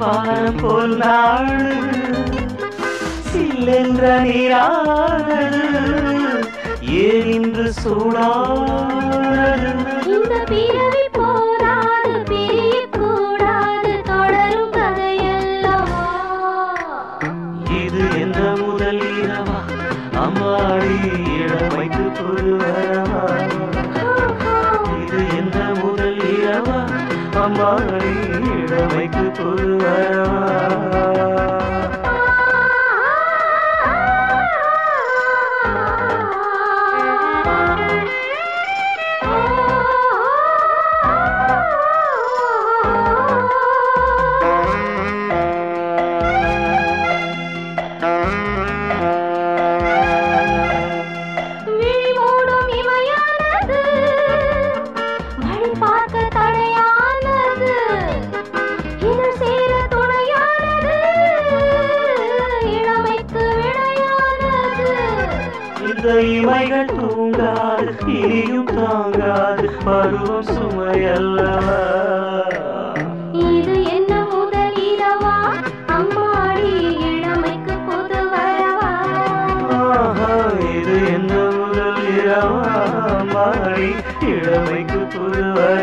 பாரம் போல் நாடு சில்லென்ற நீரானது ஏன் இன்று சூடானது இந்த பிறவி போராது பிரியக்கூடாது தொடரும் கதையல்லவா இது என்ன முதல் இரவா அம்மாடி இளமைக்கு புது வரவா இது என்ன முதல் இரவா அம்மாடி இளமைக்கு புது வரவா விழிமூடும் இமையானது வழி பார்க்க தடையானது இதழ் சேர துணையானது இளமைக்கு விடையானது இந்த இமைகள் தூங்காது இனியும் தாங்காது பருவம் சுமையல்லவா இது என்ன முதல் இரவா அம்மாடி இளமைக்கு புது வரவா ஆஹா, இது என்ன முதல் இரவா மாறி இளமைக்கு புது வரவா